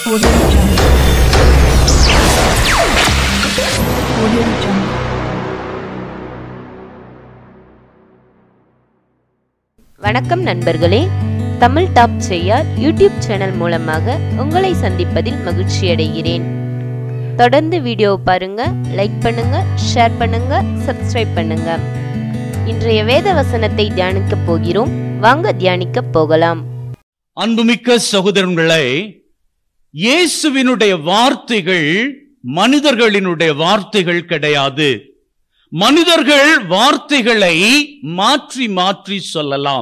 Audio Jungle. Audio Jungle. வணக்கம் நண்பர்களே Tamil top Cheyyar YouTube channel மூலமாக உங்களை சந்திப்பதில் மகிழ்ச்சி அடைகிறேன் தொடர்ந்து வீடியோ பாருங்க லைக் பண்ணுங்க ஷேர் பண்ணுங்க சப்ஸ்கிரைப் பண்ணுங்க இன்றைய வேத வசனத்தை தியானிக்க போகிறோம் வாங்க தியானிக்க போகலாம் அன்புமிக்க சகோதரர்களே இயேசுவினுடைய வார்த்தைகள் மனிதர்களினுடைய வார்த்தைகள் கிடையாது மனிதர்கள் வார்த்தைகளை மாற்றி மாற்றி சொல்லலாம்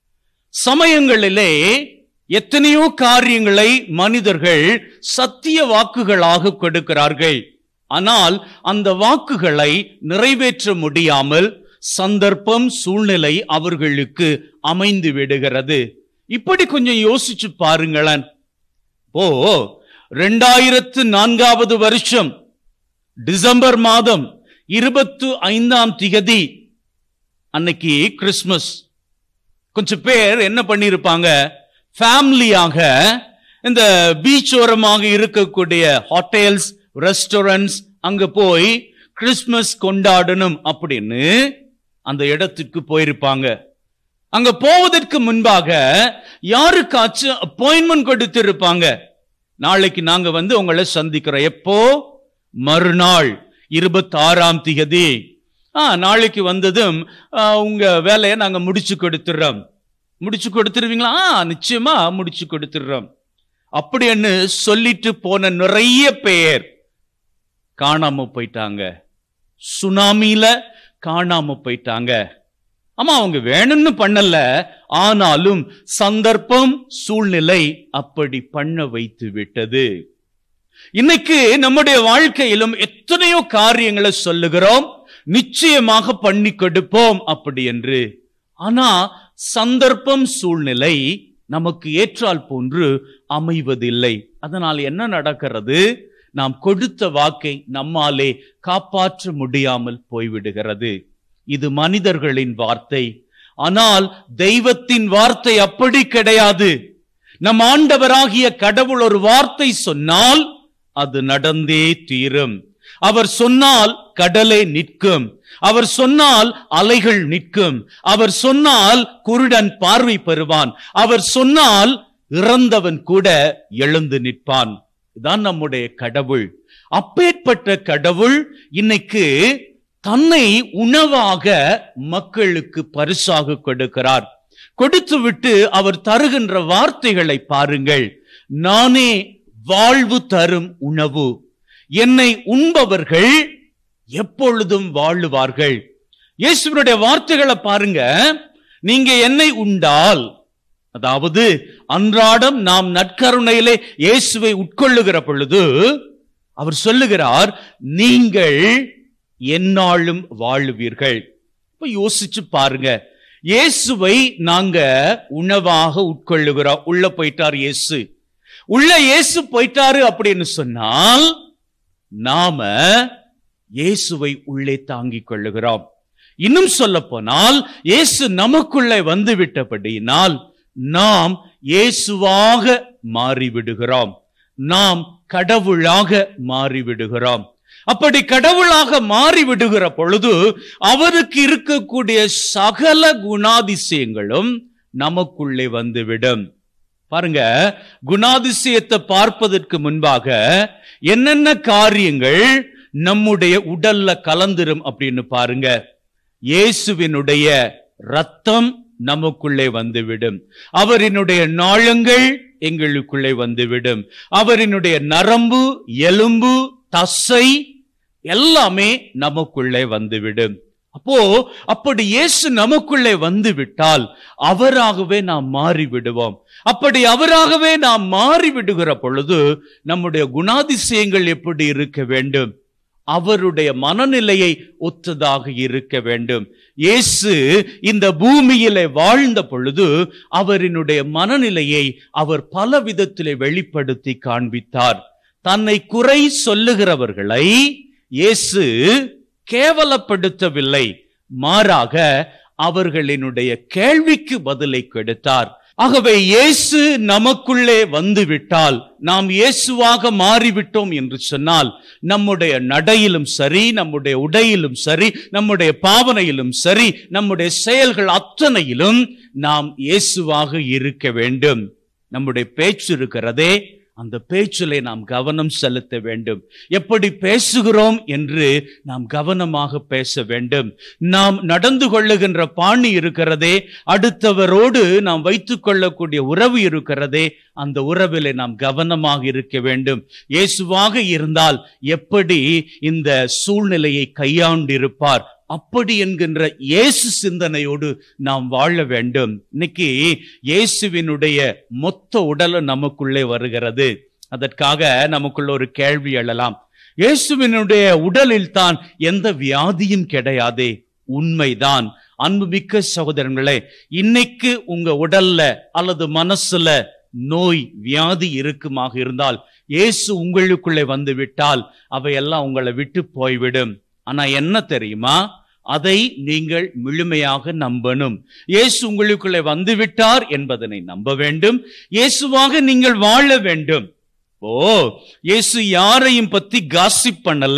சமயங்களிலே எத்தனையோ காரியங்களை மனிதர்கள் சத்திய வாக்குகளாக கொடுக்கிறார்கள் ஆனால் அந்த வாக்குகளை நிறைவேற்ற முடியாமல் சந்தர்ப்பம் சூழ்நிலை அவர்களுக்கு அமைந்து விடுகிறது இப்படி கொஞ்சம் யோசிச்சு பாருங்களேன் ஓ ரெண்டாயிரத்து நான்காவது வருஷம் டிசம்பர் மாதம் இருபத்து ஐந்தாம் திகதி அன்னைக்கு கிறிஸ்மஸ் கொஞ்சம் பேர் என்ன பண்ணியிருப்பாங்க ஃபேமிலியாக இந்த பீச் ஓரமாக இருக்கக்கூடிய ஹோட்டல்ஸ் ரெஸ்டாரண்ட்ஸ் அங்க போய் கிறிஸ்மஸ் கொண்டாடணும் அப்படின்னு அந்த இடத்துக்கு போயிருப்பாங்க அங்க போவதற்கு முன்பாக யாருக்காச்சும் அப்பாயின்மெண்ட் கொடுத்திருப்பாங்க நாளைக்கு நாங்க வந்து உங்களை சந்திக்கிறோம் எப்போ மறுநாள் இருபத்தி ஆறாம் திகதி ஆ நாளைக்கு வந்ததும் ஆ, உங்க வேலையை நாங்க முடிச்சு கொடுத்துறோம் முடிச்சு கொடுத்துருவீங்களா ஆ நிச்சயமா முடிச்சு கொடுத்துடுறோம் அப்படின்னு சொல்லிட்டு போன நிறைய பேர் காணாம போயிட்டாங்க சுனாமில காணாம போயிட்டாங்க ஆமா அவங்க வேணும்னு பண்ணல ஆனாலும் சந்தர்ப்பம் சூழ்நிலை அப்படி பண்ண வைத்து விட்டது இன்னைக்கு நம்முடைய வாழ்க்கையிலும் எத்தனையோ காரியங்களை சொல்லுகிறோம் நிச்சயமாக பண்ணி கொடுப்போம் அப்படி என்று ஆனா சந்தர்ப்பம் சூழ்நிலை நமக்கு ஏற்றால் போன்று அமைவதில்லை அதனால் என்ன நடக்கிறது நாம் கொடுத்த வாக்கை நம்மாலே காப்பாற்ற முடியாமல் போய்விடுகிறது இது மனிதர்களின் வார்த்தை ஆனால் தெய்வத்தின் வார்த்தை அப்படி கிடையாது நம் ஆண்டவராகிய கடவுள் ஒரு வார்த்தை சொன்னால் அது நடந்தே தீரும் அவர் சொன்னால் கடலே நிற்கும் அவர் சொன்னால் அலைகள் நிற்கும் அவர் சொன்னால் குருடன் பார்வை பெறுவான் அவர் சொன்னால் இறந்தவன் கூட எழுந்து நிற்பான் இதான் நம்முடைய கடவுள் அப்பேற்பட்ட கடவுள் இன்னைக்கு தன்னை உணவாக மக்களுக்கு பரிசாக கொடுக்கிறார் கொடுத்து விட்டு அவர் தருகின்ற வார்த்தைகளை பாருங்கள் நானே வாழ்வு தரும் உணவு என்னை உண்பவர்கள் எப்பொழுதும் வாழுவார்கள் இயேசுவனுடைய வார்த்தைகளை பாருங்க நீங்க என்னை உண்டால் அதாவது அன்றாடம் நாம் நற்கருணையிலே இயேசுவை உட்கொள்ளுகிற பொழுது அவர் சொல்லுகிறார் நீங்கள் எந்நாளும் வாழுவீர்கள் இப்ப யோசிச்சு பாருங்க இயேசுவை நாங்க உணவாக உட்கொள்ளுகிறோம் உள்ள போயிட்டார் இயேசு உள்ள இயேசு போயிட்டாரு அப்படின்னு சொன்னால் நாம இயேசுவை உள்ளே தாங்கிக் கொள்ளுகிறோம் இன்னும் சொல்ல போனால் இயேசு நமக்குள்ளே வந்து விட்டபடியினால் நாம் இயேசுவாக மாறிவிடுகிறோம் நாம் கடவுளாக மாறிவிடுகிறோம் அப்படி கடவுளாக மாறிவிடுகிற பொழுது அவருக்கு இருக்கக்கூடிய சகல குணாதிசயங்களும் நமக்குள்ளே வந்துவிடும் பாருங்க குணாதிசயத்தை பார்ப்பதற்கு முன்பாக என்னென்ன காரியங்கள் நம்முடைய உடல்ல கலந்துரும் அப்படின்னு பாருங்க இயேசுவினுடைய ரத்தம் நமக்குள்ளே வந்துவிடும் அவரினுடைய நாளங்கள் எங்களுக்குள்ளே வந்துவிடும் அவரினுடைய நரம்பு எலும்பு தசை எல்லாமே நமக்குள்ளே வந்துவிடும் அப்போ அப்படி இயேசு நமக்குள்ளே வந்து விட்டால் அவராகவே நாம் மாறி விடுவோம் அப்படி அவராகவே நாம் மாறி விடுகிற பொழுது நம்முடைய குணாதிசயங்கள் எப்படி இருக்க வேண்டும் அவருடைய மனநிலையை ஒத்ததாக இருக்க வேண்டும் இயேசு இந்த பூமியிலே வாழ்ந்த பொழுது அவரினுடைய மனநிலையை அவர் பல விதத்திலே வெளிப்படுத்தி காண்பித்தார் தன்னை குறை சொல்லுகிறவர்களை இயேசு கேவலப்படுத்தவில்லை மாறாக அவர்களினுடைய கேள்விக்கு பதிலை கொடுத்தார் ஆகவே இயேசு நமக்குள்ளே வந்து விட்டால் நாம் இயேசுவாக மாறிவிட்டோம் என்று சொன்னால் நம்முடைய நடையிலும் சரி நம்முடைய உடையிலும் சரி நம்முடைய பாவனையிலும் சரி நம்முடைய செயல்கள் அத்தனையிலும் நாம் இயேசுவாக இருக்க வேண்டும் நம்முடைய பேச்சு இருக்கிறதே அந்த பேச்சிலே நாம் கவனம் செலுத்த வேண்டும் எப்படி பேசுகிறோம் என்று நாம் கவனமாக பேச வேண்டும் நாம் நடந்து கொள்ளுகின்ற பாணி இருக்கிறதே அடுத்தவரோடு நாம் வைத்துக் கொள்ளக்கூடிய உறவு இருக்கிறதே அந்த உறவிலே நாம் கவனமாக இருக்க வேண்டும் இயேசுவாக இருந்தால் எப்படி இந்த சூழ்நிலையை கையாண்டிருப்பார் அப்படி என்கின்ற இயேசு சிந்தனையோடு நாம் வாழ வேண்டும் இன்னைக்கு இயேசுவினுடைய மொத்த உடலும் நமக்குள்ளே வருகிறது அதற்காக நமக்குள்ள ஒரு கேள்வி எழலாம் இயேசுவினுடைய உடலில் தான் எந்த வியாதியும் கிடையாதே உண்மைதான் அன்புமிக்க சகோதரங்களே இன்னைக்கு உங்க உடல்ல அல்லது மனசுல நோய் வியாதி இருக்குமாக இருந்தால் இயேசு உங்களுக்குள்ளே வந்து விட்டால் அவையெல்லாம் உங்களை விட்டு போய்விடும் ஆனா என்ன தெரியுமா அதை நீங்கள் முழுமையாக நம்பணும் இயேசு உங்களுக்குள்ளே வந்து விட்டார் என்பதனை நம்ப வேண்டும் இயேசுவாக நீங்கள் வாழ வேண்டும் ஓ இயேசு யாரையும் பத்தி காசிப் பண்ணல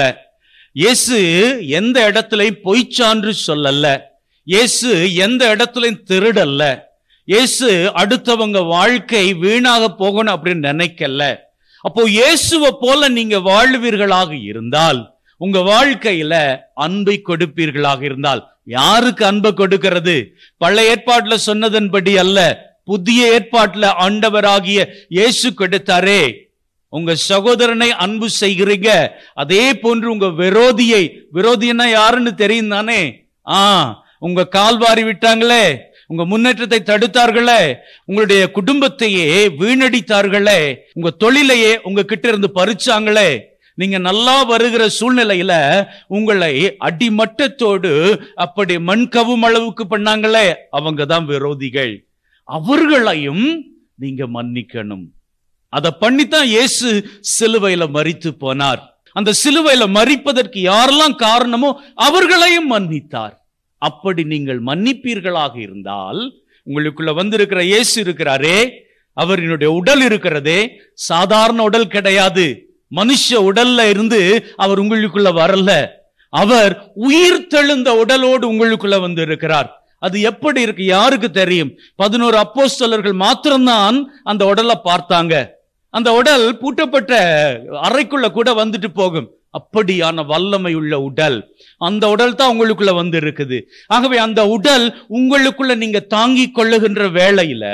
இயேசு எந்த இடத்துலயும் பொய்ச்சான்று சொல்லல இயேசு எந்த இடத்துலயும் திருடல்ல இயேசு அடுத்தவங்க வாழ்க்கை வீணாக போகணும் அப்படின்னு நினைக்கல அப்போ இயேசுவை போல நீங்க வாழ்வீர்களாக இருந்தால் உங்க வாழ்க்கையில அன்பை கொடுப்பீர்களாக இருந்தால் யாருக்கு அன்பை கொடுக்கிறது பழைய ஏற்பாட்டுல சொன்னதன்படி அல்ல புதிய ஏற்பாட்டுல ஆண்டவராகிய இயேசு கொடுத்தாரே உங்க சகோதரனை அன்பு செய்கிறீங்க அதே போன்று உங்க விரோதியை விரோதினா யாருன்னு தெரியும் தானே ஆ உங்க கால்வாரி விட்டாங்களே உங்க முன்னேற்றத்தை தடுத்தார்களே உங்களுடைய குடும்பத்தையே வீணடித்தார்களே உங்க தொழிலையே உங்க கிட்ட இருந்து பறிச்சாங்களே நீங்க நல்லா வருகிற சூழ்நிலையில உங்களை அடிமட்டத்தோடு அப்படி மண்கவும் அளவுக்கு பண்ணாங்களே அவங்க தான் விரோதிகள் அவர்களையும் நீங்க மன்னிக்கணும் அதை பண்ணித்தான் இயேசு சிலுவையில மறித்து போனார் அந்த சிலுவையில மறிப்பதற்கு யாரெல்லாம் காரணமோ அவர்களையும் மன்னித்தார் அப்படி நீங்கள் மன்னிப்பீர்களாக இருந்தால் உங்களுக்குள்ள வந்திருக்கிற இயேசு இருக்கிறாரே அவரினுடைய உடல் இருக்கிறதே சாதாரண உடல் கிடையாது மனுஷ உடல்ல இருந்து அவர் உங்களுக்குள்ள வரல அவர் உயிர் தெழுந்த உடலோடு உங்களுக்குள்ள வந்து இருக்கிறார் அது எப்படி இருக்கு யாருக்கு தெரியும் பதினோரு அப்போஸ்தலர்கள் மாத்திரம்தான் அந்த உடலை பார்த்தாங்க அந்த உடல் பூட்டப்பட்ட அறைக்குள்ள கூட வந்துட்டு போகும் அப்படியான வல்லமை உள்ள உடல் அந்த உடல் தான் உங்களுக்குள்ள வந்து இருக்குது ஆகவே அந்த உடல் உங்களுக்குள்ள நீங்க தாங்கிக் கொள்ளுகின்ற வேளையில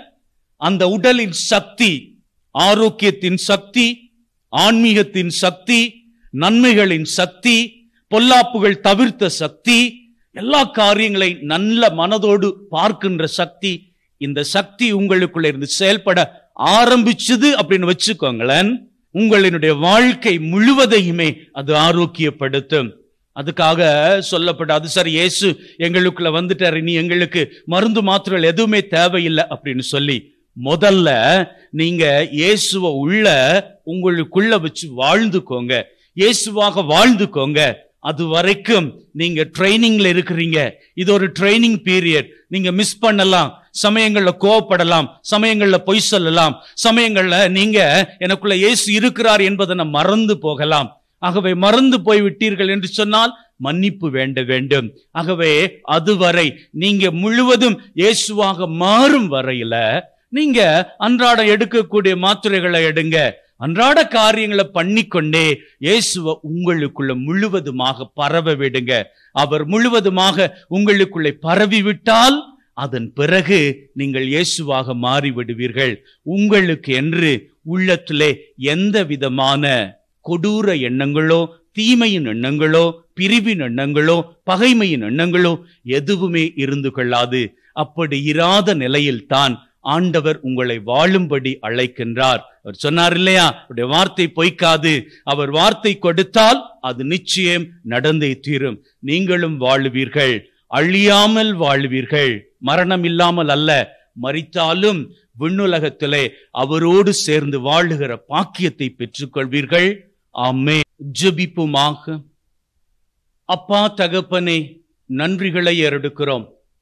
அந்த உடலின் சக்தி ஆரோக்கியத்தின் சக்தி ஆன்மீகத்தின் சக்தி நன்மைகளின் சக்தி பொல்லாப்புகள் தவிர்த்த சக்தி எல்லா காரியங்களை நல்ல மனதோடு பார்க்கின்ற சக்தி இந்த சக்தி உங்களுக்குள்ள இருந்து செயல்பட ஆரம்பிச்சது அப்படின்னு வச்சுக்கோங்களேன் உங்களினுடைய வாழ்க்கை முழுவதையுமே அது ஆரோக்கியப்படுத்தும் அதுக்காக சொல்லப்பட்ட அது சரி இயேசு எங்களுக்குள்ள வந்துட்டாரு நீ எங்களுக்கு மருந்து மாத்திரைகள் எதுவுமே தேவையில்லை அப்படின்னு சொல்லி முதல்ல நீங்க இயேசுவ உள்ள உங்களுக்குள்ள வச்சு வாழ்ந்துக்கோங்க இயேசுவாக வாழ்ந்துக்கோங்க அது வரைக்கும் நீங்க ட்ரைனிங்ல இருக்கிறீங்க இது ஒரு ட்ரைனிங் பீரியட் நீங்க மிஸ் பண்ணலாம் சமயங்கள்ல கோவப்படலாம் சமயங்கள்ல பொய் சொல்லலாம் சமயங்கள்ல நீங்க எனக்குள்ள இயேசு இருக்கிறார் என்பதை நான் மறந்து போகலாம் ஆகவே மறந்து போய் விட்டீர்கள் என்று சொன்னால் மன்னிப்பு வேண்ட வேண்டும் ஆகவே அதுவரை நீங்க முழுவதும் இயேசுவாக மாறும் வரையில நீங்க அன்றாடம் எடுக்கக்கூடிய மாத்திரைகளை எடுங்க அன்றாட காரியங்களை பண்ணிக்கொண்டே இயேசுவ உங்களுக்குள்ள முழுவதுமாக பரவ விடுங்க அவர் முழுவதுமாக உங்களுக்குள்ளே பரவி விட்டால் அதன் பிறகு நீங்கள் இயேசுவாக மாறி விடுவீர்கள் உங்களுக்கு என்று உள்ளத்திலே எந்த விதமான கொடூர எண்ணங்களோ தீமையின் எண்ணங்களோ பிரிவின் எண்ணங்களோ பகைமையின் எண்ணங்களோ எதுவுமே இருந்து கொள்ளாது அப்படி இராத நிலையில்தான் ஆண்டவர் உங்களை வாழும்படி அழைக்கின்றார் அவர் சொன்னார் இல்லையா அவருடைய வார்த்தை பொய்க்காது அவர் வார்த்தை கொடுத்தால் அது நிச்சயம் நடந்தே தீரும் நீங்களும் வாழுவீர்கள் அழியாமல் வாழுவீர்கள் மரணம் இல்லாமல் அல்ல மறித்தாலும் விண்ணுலகத்திலே அவரோடு சேர்ந்து வாழுகிற பாக்கியத்தை பெற்றுக்கொள்வீர்கள் ஆமே ஜெபிப்புமாக அப்பா தகப்பனே நன்றிகளை ஏறெடுக்கிறோம்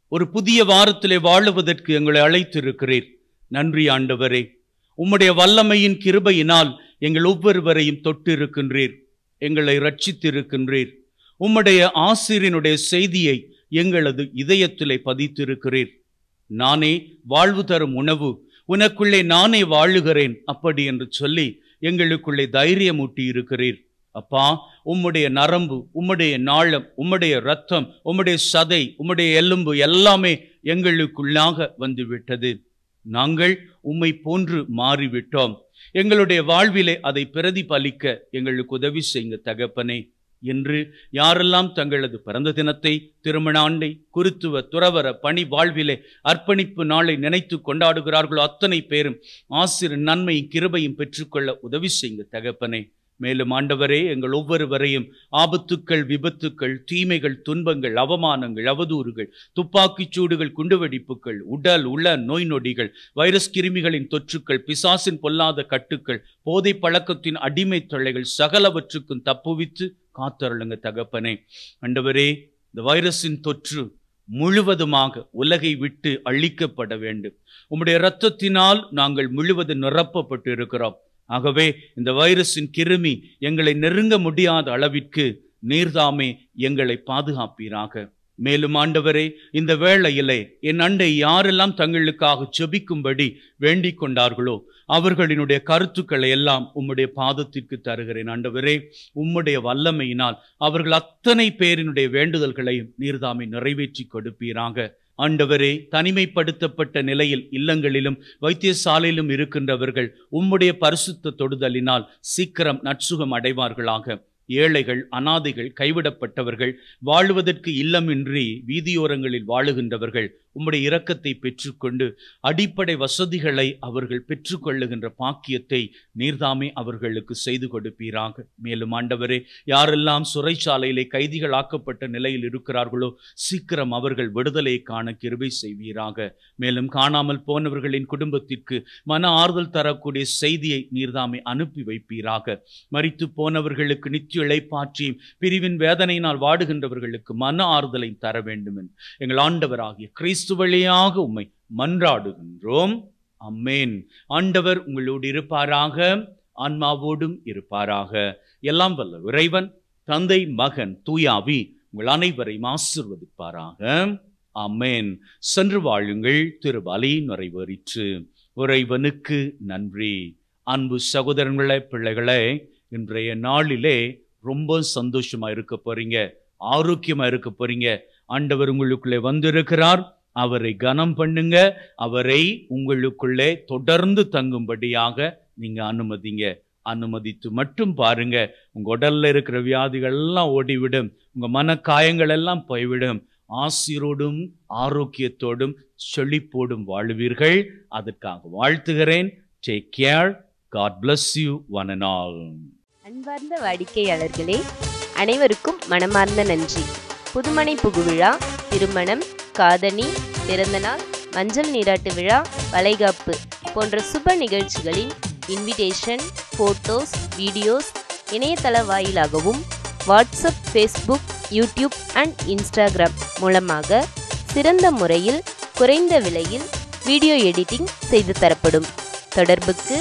ஒரு புதிய வாரத்திலே வாழுவதற்கு எங்களை அழைத்திருக்கிறீர் நன்றி ஆண்டவரே உம்முடைய வல்லமையின் கிருபையினால் எங்கள் ஒவ்வொருவரையும் தொட்டிருக்கின்றீர் எங்களை ரட்சித்திருக்கின்றீர் உம்முடைய ஆசிரியனுடைய செய்தியை எங்களது இதயத்திலே பதித்திருக்கிறீர் நானே வாழ்வு தரும் உணவு உனக்குள்ளே நானே வாழுகிறேன் அப்படி என்று சொல்லி எங்களுக்குள்ளே தைரியமூட்டி இருக்கிறீர் அப்பா உம்முடைய நரம்பு உம்முடைய நாளம் உம்முடைய ரத்தம் உம்முடைய சதை உம்முடைய எலும்பு எல்லாமே எங்களுக்குள்ளாக வந்துவிட்டது நாங்கள் உம்மை போன்று மாறிவிட்டோம் எங்களுடைய வாழ்விலே அதை பிரதிபலிக்க எங்களுக்கு உதவி செய்யுங்க தகப்பனே என்று யாரெல்லாம் தங்களது பிறந்த தினத்தை திருமண ஆண்டை குருத்துவ துறவர பணி வாழ்விலே அர்ப்பணிப்பு நாளை நினைத்து கொண்டாடுகிறார்களோ அத்தனை பேரும் ஆசிரியர் நன்மையும் கிருபையும் பெற்றுக்கொள்ள உதவி செய்யுங்க தகப்பனே மேலும் ஆண்டவரே எங்கள் ஒவ்வொருவரையும் ஆபத்துக்கள் விபத்துக்கள் தீமைகள் துன்பங்கள் அவமானங்கள் அவதூறுகள் துப்பாக்கிச் சூடுகள் குண்டுவெடிப்புகள் உடல் உள நோய் நொடிகள் வைரஸ் கிருமிகளின் தொற்றுக்கள் பிசாசின் பொல்லாத கட்டுக்கள் போதை பழக்கத்தின் அடிமை தொல்லைகள் சகலவற்றுக்கும் தப்புவித்து காத்தருளுங்க தகப்பனே ஆண்டவரே இந்த வைரஸின் தொற்று முழுவதுமாக உலகை விட்டு அழிக்கப்பட வேண்டும் உம்முடைய இரத்தத்தினால் நாங்கள் முழுவதும் நிரப்பப்பட்டு இருக்கிறோம் ஆகவே இந்த வைரஸின் கிருமி எங்களை நெருங்க முடியாத அளவிற்கு நீர்தாமே எங்களை பாதுகாப்பீராக மேலும் ஆண்டவரே இந்த வேளையிலே என் அண்டை யாரெல்லாம் தங்களுக்காக ஜெபிக்கும்படி வேண்டிக் கொண்டார்களோ அவர்களினுடைய கருத்துக்களை எல்லாம் உம்முடைய பாதத்திற்கு தருகிறேன் ஆண்டவரே உம்முடைய வல்லமையினால் அவர்கள் அத்தனை பேரினுடைய வேண்டுதல்களையும் நீர்தாமை நிறைவேற்றி கொடுப்பீராக ஆண்டவரே தனிமைப்படுத்தப்பட்ட நிலையில் இல்லங்களிலும் வைத்தியசாலையிலும் இருக்கின்றவர்கள் உம்முடைய பரிசுத்த தொடுதலினால் சீக்கிரம் நற்சுகம் அடைவார்களாக ஏழைகள் அனாதைகள் கைவிடப்பட்டவர்கள் வாழுவதற்கு இல்லமின்றி வீதியோரங்களில் வாழுகின்றவர்கள் உம்முடைய இரக்கத்தை பெற்றுக்கொண்டு அடிப்படை வசதிகளை அவர்கள் பெற்றுக்கொள்ளுகின்ற பாக்கியத்தை நீர்தாமே அவர்களுக்கு செய்து கொடுப்பீராக மேலும் ஆண்டவரே யாரெல்லாம் சிறைச்சாலையிலே கைதிகளாக்கப்பட்ட நிலையில் இருக்கிறார்களோ சீக்கிரம் அவர்கள் விடுதலையை காண கிருபை செய்வீராக மேலும் காணாமல் போனவர்களின் குடும்பத்திற்கு மன ஆறுதல் தரக்கூடிய செய்தியை நீர்தாமே அனுப்பி வைப்பீராக மரித்து போனவர்களுக்கு நித்திய இழைப்பாற்றியும் பிரிவின் வேதனையினால் வாடுகின்றவர்களுக்கு மன ஆறுதலை தர வேண்டும் என்று எங்கள் ஆண்டவராகிய கிறிஸ்து வழியாக உம்மை மன்றாடுகின்றோம் அம்மேன் ஆண்டவர் உங்களோடு இருப்பாராக ஆன்மாவோடும் இருப்பாராக எல்லாம் வல்ல இறைவன் தந்தை மகன் தூயாவி உங்கள் அனைவரையும் ஆசிர்வதிப்பாராக அம்மேன் சென்று வாழுங்கள் திருவலி நிறைவேறிற்று இறைவனுக்கு நன்றி அன்பு சகோதரங்களே பிள்ளைகளே இன்றைய நாளிலே ரொம்ப சந்தோஷமா இருக்க போறீங்க ஆரோக்கியமா இருக்க போறீங்க ஆண்டவர் உங்களுக்குள்ளே வந்திருக்கிறார் அவரை கனம் பண்ணுங்க அவரை உங்களுக்குள்ளே தொடர்ந்து தங்கும்படியாக நீங்க அனுமதிங்க அனுமதித்து மட்டும் பாருங்க உங்க உடல்ல இருக்கிற வியாதிகள் எல்லாம் ஓடிவிடும் உங்க மன காயங்கள் எல்லாம் போய்விடும் ஆசிரோடும் ஆரோக்கியத்தோடும் செழிப்போடும் வாழுவீர்கள் அதற்காக வாழ்த்துகிறேன் take care God bless you one and all அன்பார்ந்த வாடிக்கையாளர்களே அனைவருக்கும் மனமார்ந்த நன்றி புதுமனை புகுவிழா திருமணம் காதணி பிறந்தநாள் மஞ்சள் நீராட்டு விழா வளைகாப்பு போன்ற சுப நிகழ்ச்சிகளின் இன்விடேஷன் ஃபோட்டோஸ் வீடியோஸ் இணையதள வாயிலாகவும் WhatsApp Facebook YouTube and Instagram மூலமாக சிறந்த முறையில் குறைந்த விலையில் வீடியோ எடிட்டிங் செய்து தரப்படும் தொடர்புக்கு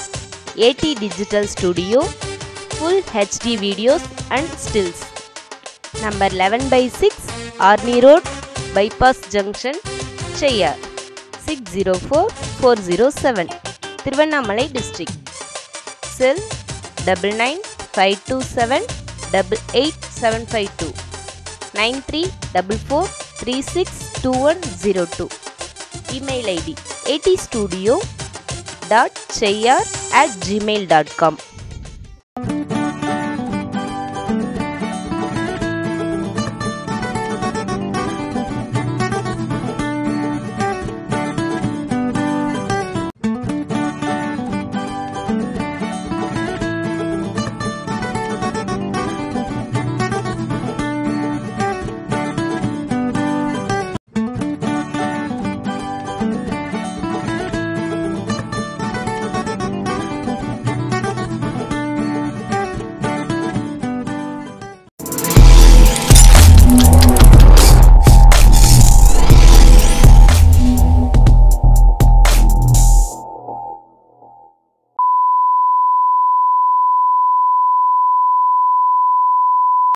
A D digital studio full HD videos and stills number eleven by six Arni road bypass junction Cheyyar six zero four four zero seven Tiruvannamalai district cell double nine five two seven double eight seven five two nine three double four three six two one zero two email ID A D studio dot Cheyyar at Gmail dot com